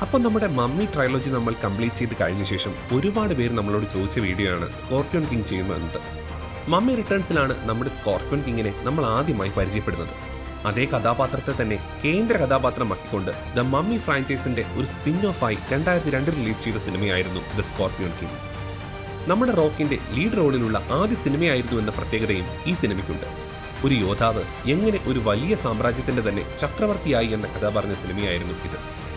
അപ്പോൾ നമ്മുടെ mummy trilogy നമ്മൾ കംപ്ലീറ്റ് ചെയ്ത് കഴിഞ്ഞ ശേഷം ഒരുപാട് പേര് നമ്മളോട് ചോദിച്ച വീഡിയോ ആണ് സ്കോർപ്പിയോൺ കിങ് ചെയ്യുന്നത് മമ്മി റിട്ടേൺസിലാണ് നമ്മുടെ സ്കോർപ്പിയോൺ കിങ്ങിനെ നമ്മൾ ആദ്യമായി പരിചയപ്പെടുന്നത് അതേ കഥാപാത്രത്തെ തന്നെ കേന്ദ്ര കഥാപാത്രമാക്കിക്കൊണ്ട് ദ മമ്മി ഫ്രാഞ്ചൈസിന്റെ ഒരു സ്പിൻ ഓഫ് ആയി രണ്ടായിരത്തി രണ്ടിൽ റിലീസ് ചെയ്ത സിനിമയായിരുന്നു ദ സ്കോർപ്പിയോൺ കിങ് നമ്മുടെ റോക്കിന്റെ ലീഡ് റോളിലുള്ള ആദ്യ സിനിമയായിരുന്നു എന്ന പ്രത്യേകതയും ഈ സിനിമയ്ക്കുണ്ട് ഒരു യോദ്ധാവ് എങ്ങനെ ഒരു വലിയ സാമ്രാജ്യത്തിന്റെ തന്നെ ചക്രവർത്തിയായി എന്ന കഥ പറഞ്ഞ സിനിമയായിരുന്നു ഇത്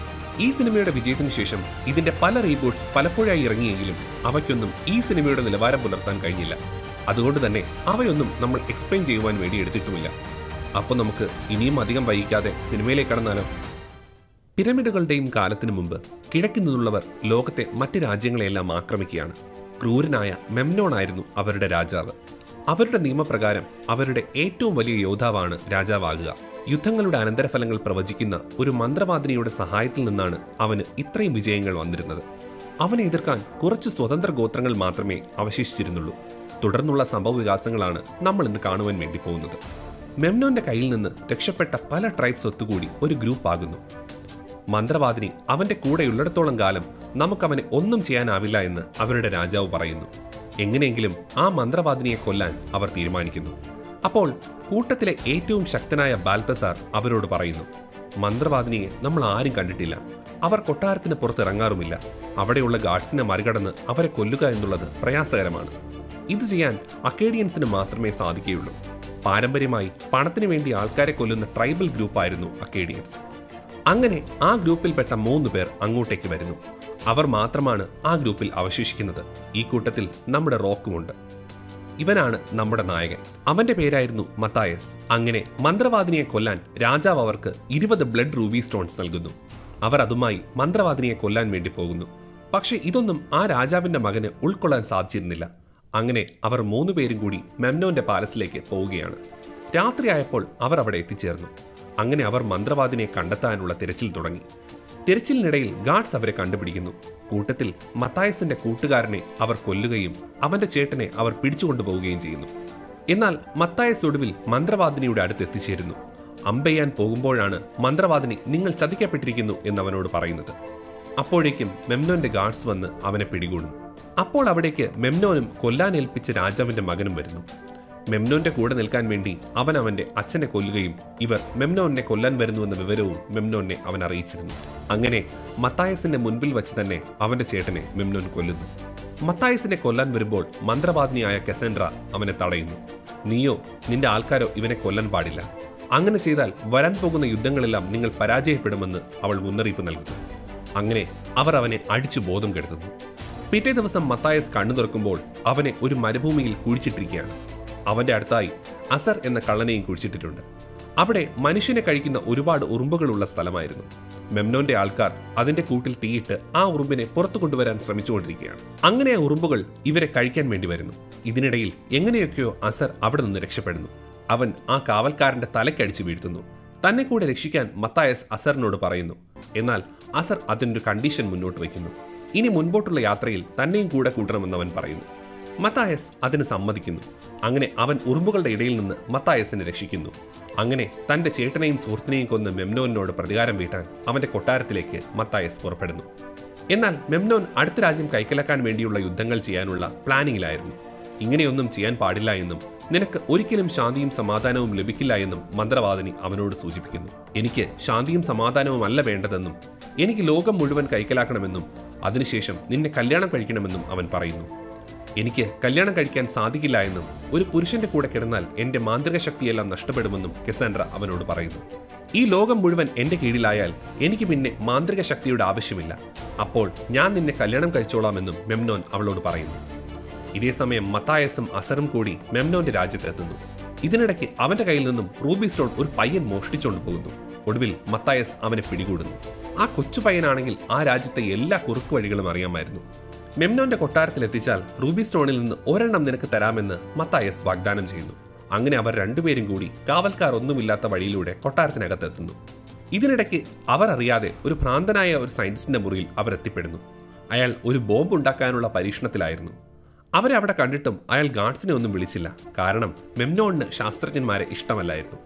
ഈ സിനിമയുടെ വിജയത്തിന് ശേഷം ഇതിന്റെ പല റീബൂട്ട്സ് പലപ്പോഴായി ഇറങ്ങിയെങ്കിലും അവയ്ക്കൊന്നും ഈ സിനിമയുടെ നിലവാരം പുലർത്താൻ കഴിഞ്ഞില്ല അതുകൊണ്ട് തന്നെ അവയൊന്നും നമ്മൾ എക്സ്പ്ലെയിൻ ചെയ്യുവാൻ വേണ്ടി എടുത്തിട്ടുമില്ല അപ്പോൾ നമുക്ക് ഇനിയും അധികം വൈകിക്കാതെ സിനിമയിലേക്ക് കടന്നാലോ പിരമിഡുകളുടെയും കാലത്തിനു മുമ്പ് കിഴക്കിൽ നിന്നുള്ളവർ ലോകത്തെ മറ്റ് രാജ്യങ്ങളെയെല്ലാം ആക്രമിക്കുകയാണ് ക്രൂരനായ മെംനോൺ ആയിരുന്നു അവരുടെ രാജാവ് അവരുടെ നിയമപ്രകാരം അവരുടെ ഏറ്റവും വലിയ യോദ്ധാവാണ് രാജാവാകുക യുദ്ധങ്ങളുടെ അനന്തരഫലങ്ങൾ പ്രവചിക്കുന്ന ഒരു മന്ത്രവാദിനിയുടെ സഹായത്തിൽ നിന്നാണ് അവന് ഇത്രയും വിജയങ്ങൾ വന്നിരുന്നത് അവനെ എതിർക്കാൻ കുറച്ച് സ്വതന്ത്ര ഗോത്രങ്ങൾ മാത്രമേ അവശേഷിച്ചിരുന്നുള്ളൂ തുടർന്നുള്ള സംഭവ വികാസങ്ങളാണ് നമ്മൾ ഇന്ന് കാണുവാൻ വേണ്ടി പോകുന്നത് മെംനോന്റെ കയ്യിൽ നിന്ന് രക്ഷപ്പെട്ട പല ട്രൈബ്സ് ഒത്തുകൂടി ഒരു ഗ്രൂപ്പ് ആകുന്നു മന്ത്രവാദിനി അവന്റെ കൂടെയുള്ളിടത്തോളം കാലം നമുക്കവനെ ഒന്നും ചെയ്യാനാവില്ല എന്ന് അവരുടെ രാജാവ് പറയുന്നു എങ്ങനെയെങ്കിലും ആ മന്ത്രവാദിനിയെ കൊല്ലാൻ അവർ തീരുമാനിക്കുന്നു അപ്പോൾ കൂട്ടത്തിലെ ഏറ്റവും ശക്തനായ ബാൽത്തസാർ അവരോട് പറയുന്നു മന്ത്രവാദിനിയെ നമ്മൾ ആരും കണ്ടിട്ടില്ല അവർ കൊട്ടാരത്തിന് പുറത്തിറങ്ങാറുമില്ല അവിടെയുള്ള ഗാർഡ്സിനെ മറികടന്ന് അവരെ കൊല്ലുക എന്നുള്ളത് പ്രയാസകരമാണ് ഇത് ചെയ്യാൻ അക്കേഡിയൻസിന് മാത്രമേ സാധിക്കുകയുള്ളൂ പാരമ്പര്യമായി പണത്തിനു വേണ്ടി ആൾക്കാരെ കൊല്ലുന്ന ട്രൈബൽ ഗ്രൂപ്പായിരുന്നു അക്കേഡിയൻസ് അങ്ങനെ ആ ഗ്രൂപ്പിൽപ്പെട്ട മൂന്ന് പേർ അങ്ങോട്ടേക്ക് വരുന്നു അവർ മാത്രമാണ് ആ ഗ്രൂപ്പിൽ അവശേഷിക്കുന്നത് ഈ കൂട്ടത്തിൽ നമ്മുടെ റോക്കുമുണ്ട് ഇവനാണ് നമ്മുടെ നായകൻ അവന്റെ പേരായിരുന്നു മത്തായസ് അങ്ങനെ മന്ത്രവാദിനിയെ കൊല്ലാൻ രാജാവ് അവർക്ക് ഇരുപത് ബ്ലഡ് റൂബി സ്റ്റോൺസ് നൽകുന്നു അവർ അതുമായി മന്ത്രവാദിനിയെ കൊല്ലാൻ വേണ്ടി പോകുന്നു പക്ഷേ ഇതൊന്നും ആ രാജാവിന്റെ മകന് ഉൾക്കൊള്ളാൻ സാധിച്ചിരുന്നില്ല അങ്ങനെ അവർ മൂന്ന് പേരും കൂടി മെംനോന്റെ പാലസിലേക്ക് പോവുകയാണ് രാത്രിയായപ്പോൾ അവർ അവിടെ എത്തിച്ചേർന്നു അങ്ങനെ അവർ മന്ത്രവാദിനെ കണ്ടെത്താനുള്ള തിരച്ചിൽ തുടങ്ങി തിരച്ചിലിനിടയിൽ ഗാർഡ്സ് അവരെ കണ്ടുപിടിക്കുന്നു കൂട്ടത്തിൽ മത്തായസിന്റെ കൂട്ടുകാരനെ അവർ കൊല്ലുകയും അവന്റെ ചേട്ടനെ അവർ പിടിച്ചുകൊണ്ടുപോവുകയും ചെയ്യുന്നു എന്നാൽ മത്തായസ് ഒടുവിൽ മന്ത്രവാദിനിയുടെ അടുത്ത് എത്തിച്ചേരുന്നു അമ്പെയ്യാൻ പോകുമ്പോഴാണ് മന്ത്രവാദിനി നിങ്ങൾ ചതിക്കപ്പെട്ടിരിക്കുന്നു എന്ന് അവനോട് പറയുന്നത് അപ്പോഴേക്കും മെംനോന്റെ ഗാർഡ്സ് വന്ന് അവനെ പിടികൂടുന്നു അപ്പോൾ അവിടേക്ക് മെംനോനും കൊല്ലാനേൽപ്പിച്ച രാജാവിന്റെ മകനും വരുന്നു മെംനോന്റെ കൂടെ നിൽക്കാൻ വേണ്ടി അവൻ അവന്റെ അച്ഛനെ കൊല്ലുകയും ഇവർ മെംനോനെ കൊല്ലാൻ വരുന്നുവെന്ന വിവരവും മെംനോനെ അവൻ അറിയിച്ചിരുന്നു അങ്ങനെ മത്തായസിന്റെ മുൻപിൽ വെച്ച് തന്നെ അവന്റെ ചേട്ടനെ മെംനോൻ കൊല്ലുന്നു മത്തായസിനെ കൊല്ലാൻ വരുമ്പോൾ മന്ത്രവാദിനിയായ കെസൻഡ്ര അവനെ തടയുന്നു നീയോ നിന്റെ ആൾക്കാരോ ഇവനെ കൊല്ലാൻ പാടില്ല അങ്ങനെ ചെയ്താൽ വരാൻ പോകുന്ന യുദ്ധങ്ങളെല്ലാം നിങ്ങൾ പരാജയപ്പെടുമെന്ന് അവൾ മുന്നറിയിപ്പ് നൽകുന്നു അങ്ങനെ അവർ അവനെ അടിച്ചു ബോധം കെടുത്തുന്നു പിറ്റേ ദിവസം മത്തായസ് കണ്ണു തുറക്കുമ്പോൾ അവനെ ഒരു മരുഭൂമിയിൽ കുഴിച്ചിട്ടിരിക്കുകയാണ് അവന്റെ അടുത്തായി അസർ എന്ന കള്ളനെയും കുഴിച്ചിട്ടിട്ടുണ്ട് അവിടെ മനുഷ്യനെ കഴിക്കുന്ന ഒരുപാട് ഉറുമ്പുകളുള്ള സ്ഥലമായിരുന്നു മെംനോന്റെ ആൾക്കാർ അതിന്റെ കൂട്ടിൽ തീയിട്ട് ആ ഉറുമ്പിനെ പുറത്തു കൊണ്ടുവരാൻ ശ്രമിച്ചുകൊണ്ടിരിക്കുകയാണ് അങ്ങനെ ആ ഉറുമ്പുകൾ ഇവരെ കഴിക്കാൻ വേണ്ടി വരുന്നു ഇതിനിടയിൽ എങ്ങനെയൊക്കെയോ അസർ അവിടെ നിന്ന് രക്ഷപ്പെടുന്നു അവൻ ആ കാവൽക്കാരന്റെ തലക്കടിച്ചു വീഴ്ത്തുന്നു തന്നെ കൂടെ രക്ഷിക്കാൻ മത്തായസ് അസറിനോട് പറയുന്നു എന്നാൽ അസർ അതിനൊരു കണ്ടീഷൻ മുന്നോട്ട് വയ്ക്കുന്നു ഇനി മുൻപോട്ടുള്ള യാത്രയിൽ തന്നെയും കൂടെ കൂട്ടണമെന്ന് അവൻ പറയുന്നു മത്തായസ് അതിന് സമ്മതിക്കുന്നു അങ്ങനെ അവൻ ഉറുമ്പുകളുടെ ഇടയിൽ നിന്ന് മത്തായസിനെ രക്ഷിക്കുന്നു അങ്ങനെ തന്റെ ചേട്ടനെയും സുഹൃത്തിനെയും കൊന്ന് മെംനോനോട് പ്രതികാരം വീട്ടാൻ അവന്റെ കൊട്ടാരത്തിലേക്ക് മത്തായസ് പുറപ്പെടുന്നു എന്നാൽ മെംനോൻ അടുത്ത രാജ്യം കൈക്കലാക്കാൻ വേണ്ടിയുള്ള യുദ്ധങ്ങൾ ചെയ്യാനുള്ള പ്ലാനിങ്ങിലായിരുന്നു ഇങ്ങനെയൊന്നും ചെയ്യാൻ പാടില്ല എന്നും നിനക്ക് ഒരിക്കലും ശാന്തിയും സമാധാനവും ലഭിക്കില്ല എന്നും മന്ത്രവാദിനി അവനോട് സൂചിപ്പിക്കുന്നു എനിക്ക് ശാന്തിയും സമാധാനവും അല്ല വേണ്ടതെന്നും എനിക്ക് ലോകം മുഴുവൻ കൈക്കലാക്കണമെന്നും അതിനുശേഷം നിന്നെ കല്യാണം കഴിക്കണമെന്നും അവൻ പറയുന്നു എനിക്ക് കല്യാണം കഴിക്കാൻ സാധിക്കില്ല എന്നും ഒരു പുരുഷന്റെ കൂടെ കിടന്നാൽ എന്റെ മാന്ത്രിക ശക്തിയെല്ലാം നഷ്ടപ്പെടുമെന്നും കെസാൻഡ്ര അവനോട് പറയുന്നു ഈ ലോകം മുഴുവൻ എന്റെ കീഴിലായാൽ എനിക്ക് പിന്നെ മാന്ത്രിക ശക്തിയുടെ ആവശ്യമില്ല അപ്പോൾ ഞാൻ നിന്നെ കല്യാണം കഴിച്ചോളാമെന്നും മെംനോൻ അവളോട് പറയുന്നു ഇതേസമയം മത്തായസും അസറും കൂടി മെംനോന്റെ രാജ്യത്തെത്തുന്നു ഇതിനിടയ്ക്ക് അവന്റെ കയ്യിൽ നിന്നും റൂബി സ്റ്റോൺ ഒരു പയ്യൻ മോഷ്ടിച്ചുകൊണ്ട് പോകുന്നു ഒടുവിൽ മത്തായസ് അവനെ പിടികൂടുന്നു ആ കൊച്ചു പയ്യനാണെങ്കിൽ ആ രാജ്യത്തെ എല്ലാ കുറുക്കു വഴികളും അറിയാമായിരുന്നു മെംനോന്റെ കൊട്ടാരത്തിൽ എത്തിച്ചാൽ റൂബി സ്റ്റോണിൽ നിന്ന് ഒരെണ്ണം നിനക്ക് തരാമെന്ന് മത്തായസ് വാഗ്ദാനം ചെയ്യുന്നു അങ്ങനെ അവർ രണ്ടുപേരും കൂടി കാവൽക്കാർ ഒന്നുമില്ലാത്ത വഴിയിലൂടെ കൊട്ടാരത്തിനകത്തെത്തുന്നു ഇതിനിടയ്ക്ക് അവർ അറിയാതെ ഒരു ഭ്രാന്തനായ ഒരു സയന്റിസ്റ്റിന്റെ മുറിയിൽ അവർ എത്തിപ്പെടുന്നു അയാൾ ഒരു ബോംബ് ഉണ്ടാക്കാനുള്ള പരീക്ഷണത്തിലായിരുന്നു അവരെ അവിടെ കണ്ടിട്ടും അയാൾ ഗാർഡ്സിനെ ഒന്നും വിളിച്ചില്ല കാരണം മെംനോണിന് ശാസ്ത്രജ്ഞന്മാരെ ഇഷ്ടമല്ലായിരുന്നു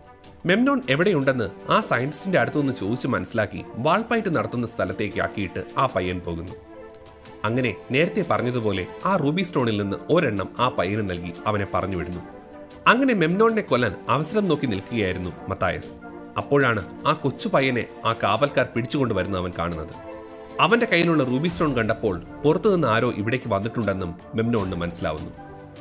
മെംനോൺ എവിടെയുണ്ടെന്ന് ആ സയന്റിസ്റ്റിന്റെ അടുത്തുനിന്ന് ചോദിച്ച് മനസ്സിലാക്കി വാൾപ്പയറ്റ് നടത്തുന്ന സ്ഥലത്തേക്ക് ആക്കിയിട്ട് ആ പയ്യൻ പോകുന്നു അങ്ങനെ നേരത്തെ പറഞ്ഞതുപോലെ ആ റൂബി സ്റ്റോണിൽ നിന്ന് ഒരെണ്ണം ആ പയ്യന് നൽകി അവനെ പറഞ്ഞു വിടുന്നു അങ്ങനെ മെംനോണിനെ കൊല്ലാൻ അവസരം നോക്കി നിൽക്കുകയായിരുന്നു മത്തായസ് അപ്പോഴാണ് ആ കൊച്ചു പയ്യനെ ആ കാവൽക്കാർ പിടിച്ചുകൊണ്ട് വരുന്ന അവൻ കാണുന്നത് അവന്റെ കയ്യിലുള്ള റൂബി സ്റ്റോൺ കണ്ടപ്പോൾ പുറത്തുനിന്ന് ആരോ ഇവിടേക്ക് വന്നിട്ടുണ്ടെന്നും മെംനോണിന് മനസ്സിലാവുന്നു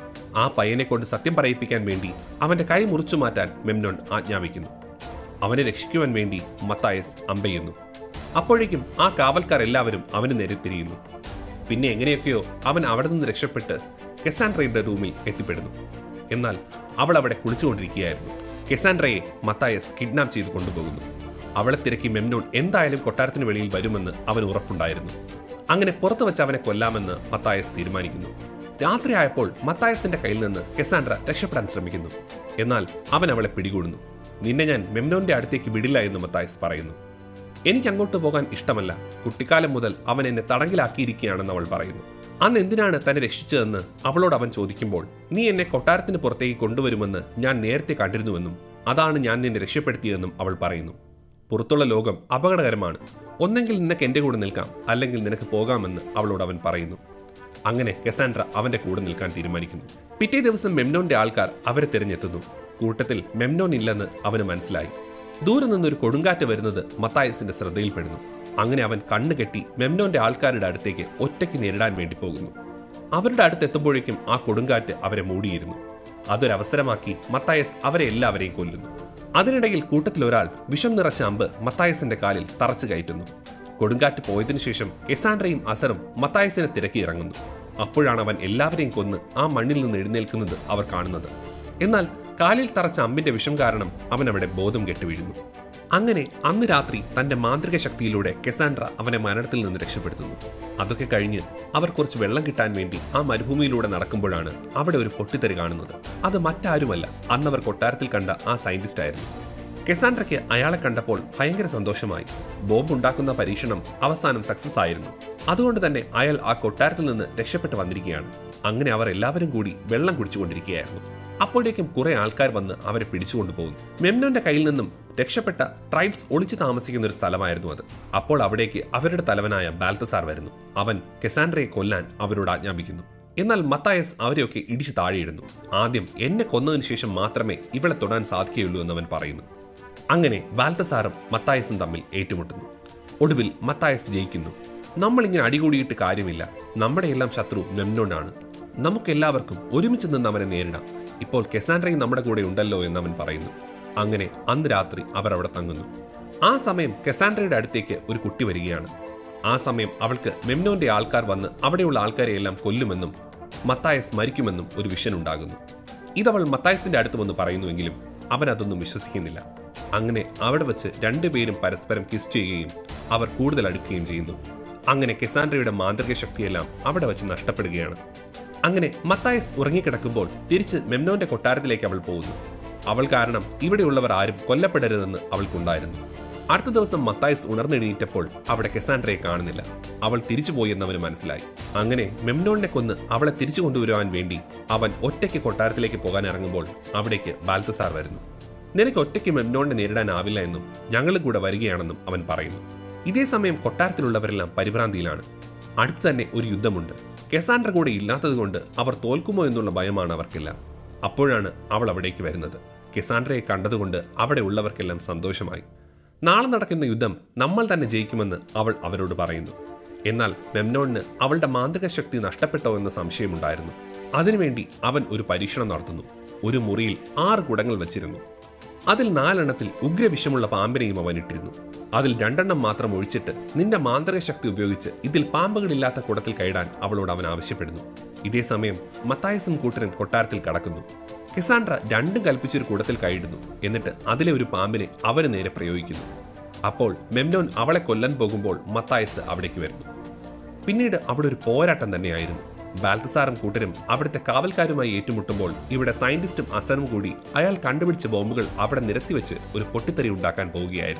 ആ പയ്യനെ കൊണ്ട് സത്യം പറയിപ്പിക്കാൻ വേണ്ടി അവന്റെ കൈ മുറിച്ചു മാറ്റാൻ മെംനോൺ ആജ്ഞാപിക്കുന്നു അവനെ രക്ഷിക്കുവാൻ വേണ്ടി മത്തായസ് അമ്പെയ്യുന്നു അപ്പോഴേക്കും ആ കാവൽക്കാർ എല്ലാവരും അവന് നേരെ തിരിയുന്നു പിന്നെ എങ്ങനെയൊക്കെയോ അവൻ അവിടെ നിന്ന് രക്ഷപ്പെട്ട് കെസാൻഡ്രയുടെ റൂമിൽ എത്തിപ്പെടുന്നു എന്നാൽ അവൾ അവിടെ കുളിച്ചുകൊണ്ടിരിക്കുകയായിരുന്നു കെസാൻഡ്രയെ മത്തായസ് കിഡ്നാപ്പ് ചെയ്ത് കൊണ്ടുപോകുന്നു അവളെ തിരക്കി മെംനോൺ എന്തായാലും കൊട്ടാരത്തിന് വെളിയിൽ വരുമെന്ന് അവന് ഉറപ്പുണ്ടായിരുന്നു അങ്ങനെ പുറത്തു വെച്ച് അവനെ കൊല്ലാമെന്ന് മത്തായസ് തീരുമാനിക്കുന്നു രാത്രിയായപ്പോൾ മത്തായസിന്റെ കയ്യിൽ നിന്ന് കെസാൻഡ്ര രക്ഷപ്പെടാൻ ശ്രമിക്കുന്നു എന്നാൽ അവൻ അവളെ പിടികൂടുന്നു നിന്നെ ഞാൻ മെംനോന്റെ അടുത്തേക്ക് വിടില്ല എന്ന് മത്തായസ് പറയുന്നു എനിക്ക് അങ്ങോട്ട് പോകാൻ ഇഷ്ടമല്ല കുട്ടിക്കാലം മുതൽ അവൻ എന്നെ തടങ്കിലാക്കിയിരിക്കുകയാണെന്ന് അവൾ പറയുന്നു അന്ന് എന്തിനാണ് തന്നെ രക്ഷിച്ചതെന്ന് അവളോട് അവൻ ചോദിക്കുമ്പോൾ നീ എന്നെ കൊട്ടാരത്തിന് പുറത്തേക്ക് കൊണ്ടുവരുമെന്ന് ഞാൻ നേരത്തെ കണ്ടിരുന്നുവെന്നും അതാണ് ഞാൻ നിന്നെ രക്ഷപ്പെടുത്തിയതെന്നും അവൾ പറയുന്നു പുറത്തുള്ള ലോകം അപകടകരമാണ് ഒന്നെങ്കിൽ നിനക്ക് എന്റെ കൂടെ നിൽക്കാം അല്ലെങ്കിൽ നിനക്ക് പോകാമെന്ന് അവളോട് അവൻ പറയുന്നു അങ്ങനെ കെസാൻഡ്ര അവന്റെ കൂടെ നിൽക്കാൻ തീരുമാനിക്കുന്നു പിറ്റേ ദിവസം മെംനോന്റെ ആൾക്കാർ അവരെ തിരഞ്ഞെത്തുന്നു കൂട്ടത്തിൽ മെംനോൻ ഇല്ലെന്ന് അവന് മനസ്സിലായി ദൂരെ നിന്നൊരു കൊടുങ്കാറ്റ് വരുന്നത് മത്തായസിന്റെ ശ്രദ്ധയിൽപ്പെടുന്നു അങ്ങനെ അവൻ കണ്ണുകെട്ടി മെംനോന്റെ ആൾക്കാരുടെ അടുത്തേക്ക് ഒറ്റയ്ക്ക് നേരിടാൻ വേണ്ടി പോകുന്നു അവരുടെ അടുത്തെത്തുമ്പോഴേക്കും ആ കൊടുങ്കാറ്റ് അവരെ മൂടിയിരുന്നു അതൊരവസരമാക്കി മത്തായസ് അവരെ എല്ലാവരെയും കൊല്ലുന്നു അതിനിടയിൽ കൂട്ടത്തിൽ ഒരാൾ വിഷം നിറച്ച അമ്പ് മത്തായസിന്റെ കാലിൽ തറച്ചു കയറ്റുന്നു കൊടുങ്കാറ്റ് പോയതിനു ശേഷം കെസാൻഡ്രയും അസറും മത്തായസിനെ തിരക്കി ഇറങ്ങുന്നു അപ്പോഴാണ് അവൻ എല്ലാവരെയും കൊന്ന് ആ മണ്ണിൽ നിന്ന് എഴുന്നേൽക്കുന്നത് അവർ കാണുന്നത് എന്നാൽ കാലിൽ തറച്ച അമ്പിന്റെ വിഷം കാരണം അവൻ അവിടെ ബോധം കെട്ടുവീഴുന്നു അങ്ങനെ അന്ന് രാത്രി തന്റെ മാന്ത്രിക ശക്തിയിലൂടെ കെസാൻഡ്ര അവനെ മരണത്തിൽ നിന്ന് രക്ഷപ്പെടുത്തുന്നു അതൊക്കെ കഴിഞ്ഞ് അവർ കുറച്ച് വെള്ളം കിട്ടാൻ വേണ്ടി ആ മരുഭൂമിയിലൂടെ നടക്കുമ്പോഴാണ് അവിടെ ഒരു പൊട്ടിത്തെറി കാണുന്നത് അത് മറ്റാരുമല്ല അന്നവർ കൊട്ടാരത്തിൽ കണ്ട ആ സയന്റിസ്റ്റ് ആയിരുന്നു കെസാൻഡ്രയ്ക്ക് അയാളെ കണ്ടപ്പോൾ ഭയങ്കര സന്തോഷമായി ബോംബ് ഉണ്ടാക്കുന്ന പരീക്ഷണം അവസാനം സക്സസ് ആയിരുന്നു അതുകൊണ്ട് തന്നെ അയാൾ ആ കൊട്ടാരത്തിൽ നിന്ന് രക്ഷപ്പെട്ട് വന്നിരിക്കുകയാണ് അങ്ങനെ അവർ എല്ലാവരും കൂടി വെള്ളം കുടിച്ചുകൊണ്ടിരിക്കുകയായിരുന്നു അപ്പോഴേക്കും കുറെ ആൾക്കാർ വന്ന് അവരെ പിടിച്ചുകൊണ്ടുപോകുന്നു മെംനോന്റെ കയ്യിൽ നിന്നും രക്ഷപ്പെട്ട ട്രൈബ്സ് ഒളിച്ചു താമസിക്കുന്ന ഒരു സ്ഥലമായിരുന്നു അത് അപ്പോൾ അവിടേക്ക് അവരുടെ തലവനായ ബാൽത്തസാർ വരുന്നു അവൻ കെസാൻഡ്രയെ കൊല്ലാൻ അവരോട് ആജ്ഞാപിക്കുന്നു എന്നാൽ മത്തായസ് അവരെയൊക്കെ ഇടിച്ചു താഴെയിടുന്നു ആദ്യം എന്നെ കൊന്നതിന് ശേഷം മാത്രമേ ഇവളെ തൊടാൻ സാധിക്കുകയുള്ളൂ എന്ന് അവൻ പറയുന്നു അങ്ങനെ ബാൽത്തസാറും മത്തായസും തമ്മിൽ ഏറ്റുമുട്ടുന്നു ഒടുവിൽ മത്തായസ് ജയിക്കുന്നു നമ്മളിങ്ങനെ അടികൂടിയിട്ട് കാര്യമില്ല നമ്മുടെ എല്ലാം ശത്രു മെംനോനാണ് നമുക്കെല്ലാവർക്കും ഒരുമിച്ച് നിന്ന് അവനെ നേരിടാം ഇപ്പോൾ കെസാൻഡ്രയും നമ്മുടെ കൂടെ ഉണ്ടല്ലോ എന്ന് അവൻ പറയുന്നു അങ്ങനെ അന്ന് രാത്രി അവർ അവിടെ തങ്ങുന്നു ആ സമയം കെസാൻഡ്രയുടെ അടുത്തേക്ക് ഒരു കുട്ടി വരികയാണ് ആ സമയം അവൾക്ക് മെംനോന്റെ ആൾക്കാർ വന്ന് അവിടെയുള്ള ആൾക്കാരെ എല്ലാം കൊല്ലുമെന്നും മത്തായസ് മരിക്കുമെന്നും ഒരു വിഷൻ ഉണ്ടാകുന്നു ഇതവൾ മത്തായസിന്റെ അടുത്ത് വന്ന് പറയുന്നുവെങ്കിലും അവൻ അതൊന്നും വിശ്വസിക്കുന്നില്ല അങ്ങനെ അവിടെ വെച്ച് രണ്ടുപേരും പരസ്പരം കിസ് ചെയ്യുകയും അവർ കൂടുതൽ അടുക്കുകയും ചെയ്യുന്നു അങ്ങനെ കെസാൻഡ്രയുടെ മാന്ത്രിക ശക്തിയെല്ലാം അവിടെ വെച്ച് നഷ്ടപ്പെടുകയാണ് അങ്ങനെ മത്തായസ് ഉറങ്ങിക്കിടക്കുമ്പോൾ തിരിച്ച് മെംനോന്റെ കൊട്ടാരത്തിലേക്ക് അവൾ പോകുന്നു അവൾ കാരണം ഇവിടെയുള്ളവർ ആരും കൊല്ലപ്പെടരുതെന്ന് അവൾക്കുണ്ടായിരുന്നു അടുത്ത ദിവസം മത്തായസ് ഉണർന്നെണീറ്റപ്പോൾ അവിടെ കെസാൻഡ്രയെ കാണുന്നില്ല അവൾ തിരിച്ചുപോയി എന്നവന് മനസ്സിലായി അങ്ങനെ മെംനോണിനെ കൊന്ന് അവളെ തിരിച്ചു കൊണ്ടുവരുവാൻ വേണ്ടി അവൻ ഒറ്റയ്ക്ക് കൊട്ടാരത്തിലേക്ക് പോകാൻ ഇറങ്ങുമ്പോൾ അവിടേക്ക് ബാൽത്തസാർ വരുന്നു നിനക്ക് ഒറ്റയ്ക്ക് മെംനോണിനെ നേരിടാനാവില്ല എന്നും ഞങ്ങളും കൂടെ വരികയാണെന്നും അവൻ പറയുന്നു ഇതേ സമയം കൊട്ടാരത്തിലുള്ളവരെല്ലാം പരിഭ്രാന്തിയിലാണ് അടുത്ത് തന്നെ ഒരു യുദ്ധമുണ്ട് കെസാൻഡ്ര കൂടെ ഇല്ലാത്തതുകൊണ്ട് അവർ തോൽക്കുമോ എന്നുള്ള ഭയമാണ് അവർക്കെല്ലാം അപ്പോഴാണ് അവൾ അവിടേക്ക് വരുന്നത് കെസാൻഡ്രയെ കണ്ടതുകൊണ്ട് അവിടെ ഉള്ളവർക്കെല്ലാം സന്തോഷമായി നാളെ നടക്കുന്ന യുദ്ധം നമ്മൾ തന്നെ ജയിക്കുമെന്ന് അവൾ അവരോട് പറയുന്നു എന്നാൽ മെംനോണിന് അവളുടെ മാന്ത്രിക ശക്തി നഷ്ടപ്പെട്ടോ എന്ന സംശയമുണ്ടായിരുന്നു അതിനുവേണ്ടി അവൻ ഒരു പരീക്ഷണം നടത്തുന്നു ഒരു മുറിയിൽ ആറ് കുടങ്ങൾ വച്ചിരുന്നു അതിൽ നാലെണ്ണത്തിൽ ഉഗ്രവിഷമുള്ള പാമ്പിനെയും അവൻ ഇട്ടിരുന്നു അതിൽ രണ്ടെണ്ണം മാത്രം ഒഴിച്ചിട്ട് നിന്റെ മാന്ത്രിക ശക്തി ഉപയോഗിച്ച് ഇതിൽ പാമ്പുകളില്ലാത്ത കുടത്തിൽ കൈടാൻ അവളോട് അവൻ ആവശ്യപ്പെടുന്നു ഇതേ സമയം മത്തായസും കൂട്ടരും കൊട്ടാരത്തിൽ കടക്കുന്നു കെസാൻഡ്ര രണ്ടും കൽപ്പിച്ചൊരു കൂടത്തിൽ കൈയിടുന്നു എന്നിട്ട് അതിലെ ഒരു പാമ്പിനെ അവന് നേരെ പ്രയോഗിക്കുന്നു അപ്പോൾ മെംനോൻ അവളെ കൊല്ലാൻ പോകുമ്പോൾ മത്തായസ് അവിടേക്ക് വരുന്നു പിന്നീട് അവിടെ ഒരു പോരാട്ടം തന്നെയായിരുന്നു ബാൽത്തസാറും കൂട്ടരും അവിടുത്തെ കാവൽക്കാരുമായി ഏറ്റുമുട്ടുമ്പോൾ ഇവിടെ സയന്റിസ്റ്റും അസറും കൂടി അയാൾ കണ്ടുപിടിച്ച ബോംബുകൾ അവിടെ നിരത്തിവെച്ച് ഒരു പൊട്ടിത്തെറി ഉണ്ടാക്കാൻ പോവുകയായിരുന്നു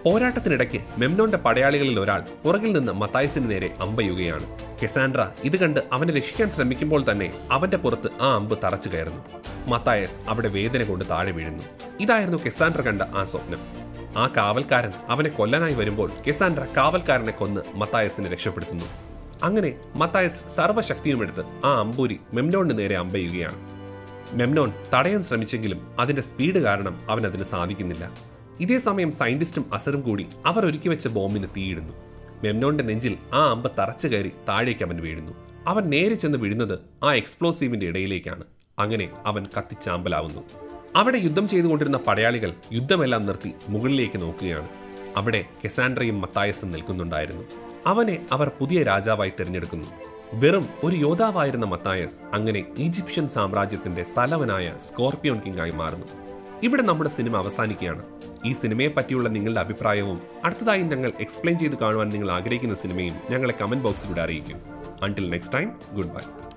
പോരാട്ടത്തിനിടയ്ക്ക് മെംനോന്റെ പടയാളികളിൽ ഒരാൾ പുറകിൽ നിന്ന് മത്തായസിന് നേരെ അമ്പയുകയാണ് കെസാൻഡ്ര ഇത് കണ്ട് അവനെ രക്ഷിക്കാൻ ശ്രമിക്കുമ്പോൾ തന്നെ അവന്റെ പുറത്ത് ആ അമ്പ് തറച്ചു കയറുന്നു മത്തായസ് അവിടെ വേദന കൊണ്ട് താഴെ വീഴുന്നു ഇതായിരുന്നു കെസാൻഡ്ര കണ്ട ആ സ്വപ്നം ആ കാവൽക്കാരൻ അവനെ കൊല്ലാനായി വരുമ്പോൾ കെസാൻഡ്ര കാവൽക്കാരനെ കൊന്ന് മത്തായസിനെ രക്ഷപ്പെടുത്തുന്നു അങ്ങനെ മത്തായസ് സർവ്വശക്തിയുമെടുത്ത് ആ അമ്പൂരി മെംനോണിന് നേരെ അമ്പയുകയാണ് മെംനോൻ തടയാൻ ശ്രമിച്ചെങ്കിലും അതിന്റെ സ്പീഡ് കാരണം അവൻ അതിന് സാധിക്കുന്നില്ല ഇതേ സമയം സയന്റിസ്റ്റും അസറും കൂടി അവർ ഒരുക്കി വെച്ച ബോംബിന് തീയിടുന്നു മെംനോന്റെ നെഞ്ചിൽ ആ അമ്പ് തറച്ചു കയറി താഴേക്ക് അവൻ വീഴുന്നു അവൻ നേരെ ചെന്ന് വീഴുന്നത് ആ എക്സ്പ്ലോസീവിന്റെ ഇടയിലേക്കാണ് അങ്ങനെ അവൻ കത്തിച്ചാമ്പലാവുന്നു അവിടെ യുദ്ധം ചെയ്തുകൊണ്ടിരുന്ന പടയാളികൾ യുദ്ധമെല്ലാം നിർത്തി മുകളിലേക്ക് നോക്കുകയാണ് അവിടെ കെസാൻഡ്രയും മത്തായസും നിൽക്കുന്നുണ്ടായിരുന്നു അവനെ അവർ പുതിയ രാജാവായി തിരഞ്ഞെടുക്കുന്നു വെറും ഒരു യോദ്ധാവായിരുന്ന മത്തായസ് അങ്ങനെ ഈജിപ്ഷ്യൻ സാമ്രാജ്യത്തിന്റെ തലവനായ സ്കോർപിയോൺ കിങ് ആയി മാറുന്നു ഇവിടെ നമ്മുടെ സിനിമ അവസാനിക്കുകയാണ് ഈ സിനിമയെ പറ്റിയുള്ള നിങ്ങളുടെ അഭിപ്രായവും അടുത്തതായി ഞങ്ങൾ എക്സ്പ്ലെയിൻ ചെയ്ത് കാണുവാൻ നിങ്ങൾ ആഗ്രഹിക്കുന്ന സിനിമയും ഞങ്ങളെ കമന്റ് ബോക്സിലൂടെ അറിയിക്കും until next time good by